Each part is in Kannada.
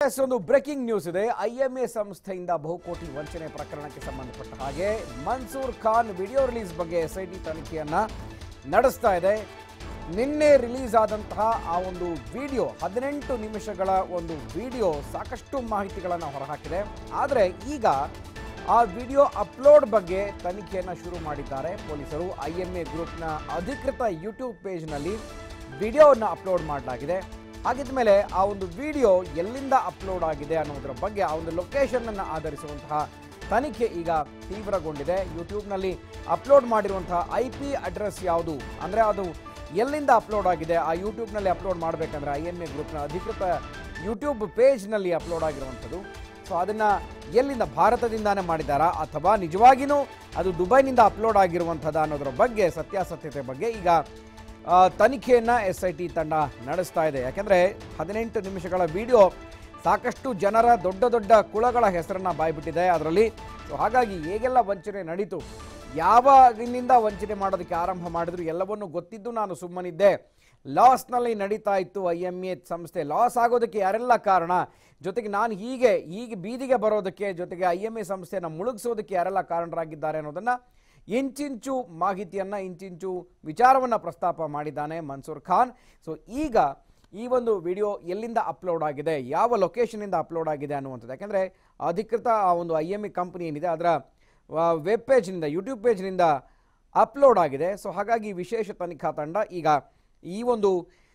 ಎಸ್ ಒಂದು ಬ್ರೇಕಿಂಗ್ ನ್ಯೂಸ್ ಇದೆ ಐಎಂಎ ಸಂಸ್ಥೆಯಿಂದ ಬಹುಕೋಟಿ ವಂಚನೆ ಪ್ರಕರಣಕ್ಕೆ ಸಂಬಂಧಪಟ್ಟ ಹಾಗೆ ಮನ್ಸೂರ್ ಖಾನ್ ವಿಡಿಯೋ ರಿಲೀಸ್ ಬಗ್ಗೆ ಎಸ್ಐಟಿ ತನಿಖೆಯನ್ನ ನಡೆಸ್ತಾ ಇದೆ ನಿನ್ನೆ ರಿಲೀಸ್ ಆದಂತಹ ಆ ಒಂದು ವಿಡಿಯೋ ಹದಿನೆಂಟು ನಿಮಿಷಗಳ ಒಂದು ವಿಡಿಯೋ ಸಾಕಷ್ಟು ಮಾಹಿತಿಗಳನ್ನು ಹೊರಹಾಕಿದೆ ಆದರೆ ಈಗ ಆ ವಿಡಿಯೋ ಅಪ್ಲೋಡ್ ಬಗ್ಗೆ ತನಿಖೆಯನ್ನು ಶುರು ಮಾಡಿದ್ದಾರೆ ಪೊಲೀಸರು ಐಎಂಎ ಗ್ರೂಪ್ನ ಅಧಿಕೃತ ಯೂಟ್ಯೂಬ್ ಪೇಜ್ನಲ್ಲಿ ವಿಡಿಯೋವನ್ನು ಅಪ್ಲೋಡ್ ಮಾಡಲಾಗಿದೆ ಹಾಗಿದ್ದ ಮೇಲೆ ಆ ಒಂದು ವಿಡಿಯೋ ಎಲ್ಲಿಂದ ಅಪ್ಲೋಡ್ ಆಗಿದೆ ಅನ್ನೋದರ ಬಗ್ಗೆ ಆ ಒಂದು ಲೊಕೇಶನ್ ಅನ್ನು ಆಧರಿಸುವಂತಹ ತನಿಖೆ ಈಗ ತೀವ್ರಗೊಂಡಿದೆ ಯೂಟ್ಯೂಬ್ನಲ್ಲಿ ಅಪ್ಲೋಡ್ ಮಾಡಿರುವಂತಹ ಐ ಪಿ ಅಡ್ರೆಸ್ ಯಾವುದು ಅಂದರೆ ಅದು ಎಲ್ಲಿಂದ ಅಪ್ಲೋಡ್ ಆಗಿದೆ ಆ ಯೂಟ್ಯೂಬ್ನಲ್ಲಿ ಅಪ್ಲೋಡ್ ಮಾಡಬೇಕಂದ್ರೆ ಐ ಎಮ್ ಎ ಗ್ರೂಪ್ನ ಅಧಿಕೃತ ಯೂಟ್ಯೂಬ್ ಪೇಜ್ನಲ್ಲಿ ಅಪ್ಲೋಡ್ ಆಗಿರುವಂಥದ್ದು ಸೊ ಅದನ್ನು ಎಲ್ಲಿಂದ ಭಾರತದಿಂದಾನೇ ಮಾಡಿದ್ದಾರಾ ಅಥವಾ ನಿಜವಾಗಿಯೂ ಅದು ದುಬೈನಿಂದ ಅಪ್ಲೋಡ್ ಆಗಿರುವಂಥದ್ದು ಅನ್ನೋದರ ಬಗ್ಗೆ ಸತ್ಯಾಸತ್ಯತೆ ಬಗ್ಗೆ ಈಗ ಆ, ತನಿಖೆಯನ್ನ ಎಸ್ ಐ ಟಿ ತಂಡ ನಡೆಸ್ತಾ ಇದೆ ಯಾಕೆಂದರೆ ಹದಿನೆಂಟು ನಿಮಿಷಗಳ ವಿಡಿಯೋ ಸಾಕಷ್ಟು ಜನರ ದೊಡ್ಡ ದೊಡ್ಡ ಕುಳಗಳ ಹೆಸರನ್ನ ಬಾಯ್ಬಿಟ್ಟಿದೆ ಅದರಲ್ಲಿ ಸೊ ಹಾಗಾಗಿ ಹೇಗೆಲ್ಲ ವಂಚನೆ ನಡೀತು ಯಾವಾಗಿನಿಂದ ವಂಚನೆ ಮಾಡೋದಕ್ಕೆ ಆರಂಭ ಮಾಡಿದ್ರು ಎಲ್ಲವನ್ನು ಗೊತ್ತಿದ್ದು ನಾನು ಸುಮ್ಮನಿದ್ದೆ ಲಾಸ್ನಲ್ಲಿ ನಡೀತಾ ಇತ್ತು ಐ ಎಮ್ ಎ ಸಂಸ್ಥೆ ಲಾಸ್ ಆಗೋದಕ್ಕೆ ಯಾರೆಲ್ಲ ಕಾರಣ ಜೊತೆಗೆ ನಾನು ಹೀಗೆ ಹೀಗೆ ಬೀದಿಗೆ ಬರೋದಕ್ಕೆ ಜೊತೆಗೆ ಐ ಎಮ್ ಎ ಸಂಸ್ಥೆಯನ್ನು ಮುಳುಗಿಸೋದಕ್ಕೆ ಯಾರೆಲ್ಲ ಕಾರಣರಾಗಿದ್ದಾರೆ ಅನ್ನೋದನ್ನು ಇಂಚಿಂಚು ಮಾಹಿತಿಯನ್ನು ಇಂಚಿಂಚು ವಿಚಾರವನ್ನು ಪ್ರಸ್ತಾಪ ಮಾಡಿದ್ದಾನೆ ಮನ್ಸೂರ್ ಖಾನ್ ಸೊ ಈಗ ಈ ಒಂದು ವಿಡಿಯೋ ಎಲ್ಲಿಂದ ಅಪ್ಲೋಡ್ ಆಗಿದೆ ಯಾವ ಲೊಕೇಶನಿಂದ ಅಪ್ಲೋಡ್ ಆಗಿದೆ ಅನ್ನುವಂಥದ್ದು ಯಾಕೆಂದರೆ ಅಧಿಕೃತ ಆ ಒಂದು ಐ ಎಮ್ ಇ ಕಂಪನಿ ಏನಿದೆ ಅದರ ವೆಬ್ ಪೇಜ್ನಿಂದ ಯೂಟ್ಯೂಬ್ ಪೇಜ್ನಿಂದ ಅಪ್ಲೋಡ್ ಆಗಿದೆ ಸೊ ಹಾಗಾಗಿ ವಿಶೇಷ ತನಿಖಾ ತಂಡ ಈಗ ಈ ಒಂದು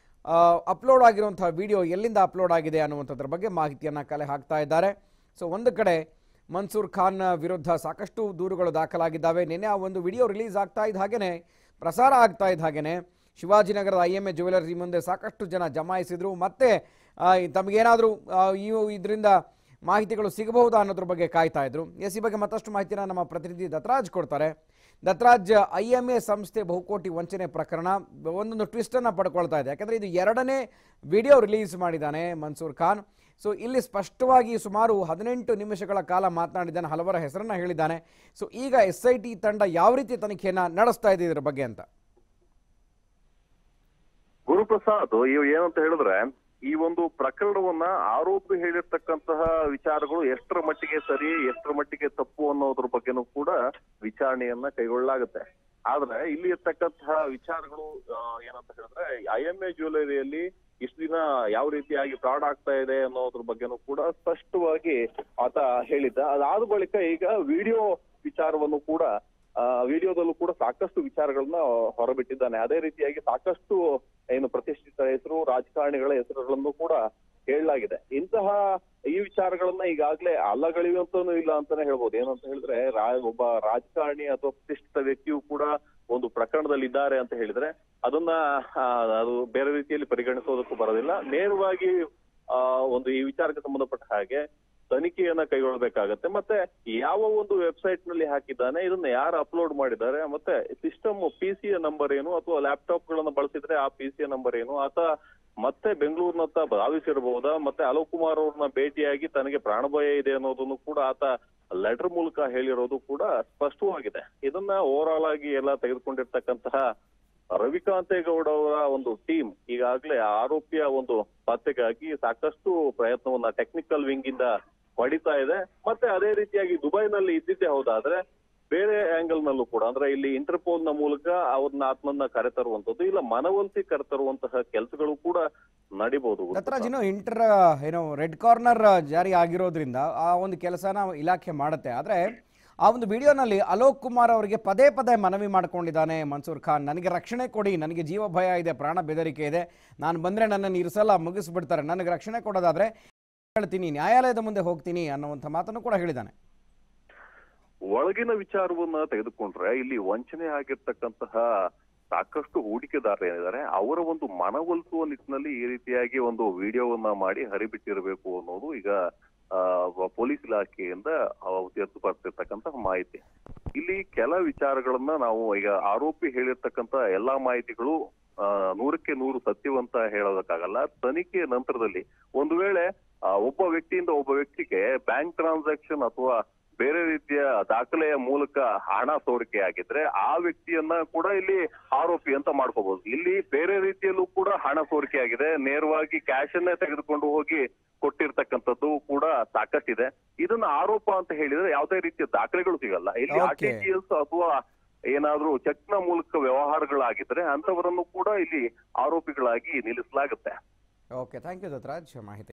ಅಪ್ಲೋಡ್ ಆಗಿರುವಂತಹ ವಿಡಿಯೋ ಎಲ್ಲಿಂದ ಅಪ್ಲೋಡ್ ಆಗಿದೆ ಅನ್ನುವಂಥದ್ರ ಬಗ್ಗೆ ಮಾಹಿತಿಯನ್ನು ಕಲೆ ಹಾಕ್ತಾ ಇದ್ದಾರೆ ಸೊ ಒಂದು ಕಡೆ ಮನ್ಸೂರ್ ಖಾನ್ ವಿರುದ್ಧ ಸಾಕಷ್ಟು ದೂರುಗಳು ದಾಖಲಾಗಿದ್ದಾವೆ ನಿನ್ನೆ ಆ ಒಂದು ವಿಡಿಯೋ ರಿಲೀಸ್ ಆಗ್ತಾ ಇದ್ದ ಹಾಗೇನೆ ಪ್ರಸಾರ ಆಗ್ತಾ ಇದ್ದ ಹಾಗೇನೆ ಶಿವಾಜಿನಗರದ ಐ ಎಮ್ ಎ ಜ್ಯುವೆಲರ್ಸಿ ಮುಂದೆ ಸಾಕಷ್ಟು ಜನ ಜಮಾಯಿಸಿದ್ರು ಮತ್ತೆ ಆ, ತಮಗೇನಾದರೂ ಈ ಇದರಿಂದ ಮಾಹಿತಿಗಳು ಸಿಗಬಹುದಾ ಅನ್ನೋದ್ರ ಬಗ್ಗೆ ಕಾಯ್ತಾ ಇದ್ರು ಎಸ್ ಈ ಬಗ್ಗೆ ಮತ್ತಷ್ಟು ಮಾಹಿತಿನ ನಮ್ಮ ಪ್ರತಿನಿಧಿ ದತ್ತರಾಜ್ ಕೊಡ್ತಾರೆ ದತ್ತರಾಜ್ ಐ ಎಮ್ ಎ ಸಂಸ್ಥೆ ಬಹುಕೋಟಿ ವಂಚನೆ ಪ್ರಕರಣ ಒಂದೊಂದು ಟ್ವಿಸ್ಟನ್ನು ಪಡ್ಕೊಳ್ತಾ ಇದೆ ಯಾಕಂದರೆ ಇದು ಎರಡನೇ ವಿಡಿಯೋ ರಿಲೀಸ್ ಮಾಡಿದ್ದಾನೆ ಮನ್ಸೂರ್ ಖಾನ್ ಸೊ ಇಲ್ಲಿ ಸ್ಪಷ್ಟವಾಗಿ ಸುಮಾರು ಹದಿನೆಂಟು ನಿಮಿಷಗಳ ಕಾಲ ಮಾತನಾಡಿದ್ದಾನೆ ಹಲವರ ಹೆಸರನ್ನ ಹೇಳಿದ್ದಾನೆ ಸೊ ಈಗ ಎಸ್ ಐ ಟಿ ತಂಡ ಯಾವ ರೀತಿ ತನಿಖೆಯನ್ನು ನಡೆಸ್ತಾ ಇದೆ ಇದರ ಬಗ್ಗೆ ಅಂತ ಗುರುಪ್ರಸಾದ್ ಇವ್ ಏನಂತ ಹೇಳಿದ್ರೆ ಈ ಒಂದು ಪ್ರಕರಣವನ್ನ ಆರೋಪಿ ಹೇಳಿರ್ತಕ್ಕಂತಹ ವಿಚಾರಗಳು ಎಷ್ಟರ ಮಟ್ಟಿಗೆ ಸರಿ ಎಷ್ಟರ ಮಟ್ಟಿಗೆ ತಪ್ಪು ಅನ್ನೋದ್ರ ಬಗ್ಗೆನೂ ಕೂಡ ವಿಚಾರಣೆಯನ್ನ ಕೈಗೊಳ್ಳಲಾಗುತ್ತೆ ಆದ್ರೆ ಇಲ್ಲಿ ಇರ್ತಕ್ಕಂತಹ ವಿಚಾರಗಳು ಆ, ಏನಂತ ಹೇಳಿದ್ರೆ ಐ ಎಂ ಎ ಜ್ಯುವೆಲರಿಯಲ್ಲಿ ಇಷ್ಟು ದಿನ ಯಾವ ರೀತಿಯಾಗಿ ಫ್ರಾಡ್ ಆಗ್ತಾ ಇದೆ ಅನ್ನೋದ್ರ ಬಗ್ಗೆನೂ ಕೂಡ ಸ್ಪಷ್ಟವಾಗಿ ಆತ ಹೇಳಿದ್ದ ಅದಾದ ಬಳಿಕ ಈಗ ವಿಡಿಯೋ ವಿಚಾರವನ್ನು ಕೂಡ ಆ ವಿಡಿಯೋದಲ್ಲೂ ಕೂಡ ಸಾಕಷ್ಟು ವಿಚಾರಗಳನ್ನ ಹೊರಬಿಟ್ಟಿದ್ದಾನೆ ಅದೇ ರೀತಿಯಾಗಿ ಸಾಕಷ್ಟು ಏನು ಪ್ರತಿಷ್ಠಿತ ಹೆಸರು ರಾಜಕಾರಣಿಗಳ ಹೆಸರುಗಳನ್ನು ಕೂಡ ಹೇಳಲಾಗಿದೆ ಇಂತಹ ಈ ವಿಚಾರಗಳನ್ನ ಈಗಾಗಲೇ ಅಲ್ಲಗಳಿವಂತನೂ ಇಲ್ಲ ಅಂತಾನೆ ಹೇಳ್ಬೋದು ಏನಂತ ಹೇಳಿದ್ರೆ ರಾ- ಒಬ್ಬ ರಾಜಕಾರಣಿ ಅಥವಾ ಪ್ರತಿಷ್ಠಿತ ವ್ಯಕ್ತಿಯು ಕೂಡ ಒಂದು ಪ್ರಕರಣದಲ್ಲಿ ಇದ್ದಾರೆ ಅಂತ ಹೇಳಿದ್ರೆ ಅದನ್ನ ಆ, ಅದು ಬೇರೆ ರೀತಿಯಲ್ಲಿ ಪರಿಗಣಿಸೋದಕ್ಕೂ ಬರೋದಿಲ್ಲ ನೇರವಾಗಿ ಆ ಒಂದು ಈ ವಿಚಾರಕ್ಕೆ ಸಂಬಂಧಪಟ್ಟ ಹಾಗೆ ತನಿಖೆಯನ್ನ ಕೈಗೊಳ್ಳಬೇಕಾಗತ್ತೆ ಮತ್ತೆ ಯಾವ ಒಂದು ವೆಬ್ಸೈಟ್ ನಲ್ಲಿ ಹಾಕಿದ್ದಾನೆ ಇದನ್ನ ಯಾರು ಅಪ್ಲೋಡ್ ಮಾಡಿದ್ದಾರೆ ಮತ್ತೆ ಸಿಸ್ಟಮ್ ಪಿ ಯ ನಂಬರ್ ಏನು ಅಥವಾ ಲ್ಯಾಪ್ಟಾಪ್ ಗಳನ್ನ ಬಳಸಿದ್ರೆ ಆ ಪಿ ಯ ನಂಬರ್ ಏನು ಆತ ಮತ್ತೆ ಬೆಂಗಳೂರಿನತ್ತ ಭಾವಿಸಿರಬಹುದಾ ಮತ್ತೆ ಅಲೋಕ್ ಕುಮಾರ್ ಅವ್ರನ್ನ ಭೇಟಿಯಾಗಿ ತನಗೆ ಪ್ರಾಣಭಯ ಇದೆ ಅನ್ನೋದನ್ನು ಕೂಡ ಆತ ಲೆಟರ್ ಮೂಲಕ ಹೇಳಿರೋದು ಕೂಡ ಸ್ಪಷ್ಟವಾಗಿದೆ ಇದನ್ನ ಓವರ್ ಆಲ್ ಆಗಿ ಎಲ್ಲ ತೆಗೆದುಕೊಂಡಿರ್ತಕ್ಕಂತಹ ರವಿಕಾಂತೇಗೌಡ ಅವರ ಒಂದು ಟೀಮ್ ಈಗಾಗಲೇ ಆರೋಪಿಯ ಒಂದು ಪತ್ತೆಗಾಗಿ ಸಾಕಷ್ಟು ಪ್ರಯತ್ನವನ್ನ ಟೆಕ್ನಿಕಲ್ ವಿಂಗ್ ಇಂದ ಪಡಿತಾ ಇದೆ ಮತ್ತೆ ಅದೇ ರೀತಿಯಾಗಿ ದುಬೈನಲ್ಲಿ ಇದ್ದಿದ್ದೇ ಹೌದಾದ್ರೆ ಬೇರೆ ಆಂಗಲ್ ನಲ್ಲೂ ಕೂಡ ಅಂದ್ರೆ ಇಲ್ಲಿ ಇಂಟರ್ಪೋಲ್ ನ ಮೂಲಕ ಅವ್ರನ್ನ ಆತ್ಮನ್ನ ಕರೆತರುವಂತದ್ದು ಇಲ್ಲ ಮನವೊಲಿಸಿ ಕರೆತರುವಂತಹ ಕೆಲಸಗಳು ಕೂಡ ನಡಿಬಹುದು ದತ್ತರಾಜ್ ಇನ್ನು ಇಂಟರ್ ಏನು ರೆಡ್ ಕಾರ್ನರ್ ಜಾರಿ ಆಗಿರೋದ್ರಿಂದ ಆ ಒಂದು ಕೆಲಸನ ಇಲಾಖೆ ಮಾಡುತ್ತೆ ಆದರೆ ಆ ಒಂದು ವಿಡಿಯೋನಲ್ಲಿ ಅಲೋಕ್ ಕುಮಾರ್ ಅವರಿಗೆ ಪದೇ ಪದೇ ಮನವಿ ಮಾಡ್ಕೊಂಡಿದ್ದಾನೆ ಮನ್ಸೂರ್ ಖಾನ್ ನನಗೆ ರಕ್ಷಣೆ ಕೊಡಿ ನನಗೆ ಜೀವ ಭಯ ಇದೆ ಪ್ರಾಣ ಬೆದರಿಕೆ ಇದೆ ನಾನು ಬಂದರೆ ನನ್ನನ್ನು ಇರಿಸಲ್ಲ ಮುಗಿಸ್ಬಿಡ್ತಾರೆ ನನಗೆ ರಕ್ಷಣೆ ಕೊಡೋದಾದರೆ ಹೇಳ್ತೀನಿ ನ್ಯಾಯಾಲಯದ ಮುಂದೆ ಹೋಗ್ತೀನಿ ಅನ್ನುವಂಥ ಮಾತನ್ನು ಕೂಡ ಹೇಳಿದ್ದಾನೆ ಒಳಗಿನ ವಿಚಾರವನ್ನ ತೆಗೆದುಕೊಂಡ್ರೆ ಇಲ್ಲಿ ವಂಚನೆ ಆಗಿರ್ತಕ್ಕಂತಹ ಸಾಕಷ್ಟು ಹೂಡಿಕೆದಾರರು ಏನಿದ್ದಾರೆ ಅವರ ಒಂದು ಮನವೊಲಿಸುವ ನಿಟ್ಟಿನಲ್ಲಿ ಈ ರೀತಿಯಾಗಿ ಒಂದು ವಿಡಿಯೋವನ್ನ ಮಾಡಿ ಹರಿಬಿಟ್ಟಿರಬೇಕು ಅನ್ನೋದು ಈಗ ಆ, ಪೊಲೀಸ್ ಇಲಾಖೆಯಿಂದ ಎದ್ದು ಬರ್ತಿರ್ತಕ್ಕಂತಹ ಮಾಹಿತಿ ಇಲ್ಲಿ ಕೆಲ ವಿಚಾರಗಳನ್ನ ನಾವು ಈಗ ಆರೋಪಿ ಹೇಳಿರ್ತಕ್ಕಂತ ಎಲ್ಲಾ ಮಾಹಿತಿಗಳು ಆ, ನೂರಕ್ಕೆ ನೂರು ಸತ್ಯವಂತ ಹೇಳೋದಕ್ಕಾಗಲ್ಲ ತನಿಖೆ ನಂತರದಲ್ಲಿ ಒಂದು ವೇಳೆ ಆ, ಒಬ್ಬ ವ್ಯಕ್ತಿಯಿಂದ ಒಬ್ಬ ವ್ಯಕ್ತಿಗೆ ಬ್ಯಾಂಕ್ ಟ್ರಾನ್ಸಾಕ್ಷನ್ ಅಥವಾ ಬೇರೆ ರೀತಿಯ ದಾಖಲೆಯ ಮೂಲಕ ಹಣ ಸೋರಿಕೆ ಆಗಿದ್ರೆ ಆ ವ್ಯಕ್ತಿಯನ್ನ ಕೂಡ ಇಲ್ಲಿ ಆರೋಪಿ ಅಂತ ಮಾಡ್ಕೋಬಹುದು ಇಲ್ಲಿ ಬೇರೆ ರೀತಿಯಲ್ಲೂ ಕೂಡ ಹಣ ಸೋರಿಕೆ ಆಗಿದೆ ನೇರವಾಗಿ ಕ್ಯಾಶ್ ಅನ್ನೇ ತೆಗೆದುಕೊಂಡು ಹೋಗಿ ಕೊಟ್ಟಿರ್ತಕ್ಕಂಥದ್ದು ಕೂಡ ಸಾಕಷ್ಟಿದೆ ಇದನ್ನ ಆರೋಪ ಅಂತ ಹೇಳಿದ್ರೆ ಯಾವುದೇ ರೀತಿಯ ದಾಖಲೆಗಳು ಸಿಗಲ್ಲ ಇಲ್ಲಿ R T Okay. G S ಅಥವಾ ಏನಾದ್ರೂ ಚೆಕ್ ನ ಮೂಲಕ ವ್ಯವಹಾರಗಳಾಗಿದ್ರೆ ಅಂತವರನ್ನು ಕೂಡ ಇಲ್ಲಿ ಆರೋಪಿಗಳಾಗಿ ನಿಲ್ಲಿಸಲಾಗುತ್ತೆ ಓಕೆ ಥ್ಯಾಂಕ್ ಯು ದತ್ತರಾಜ್ ಮಾಹಿತಿ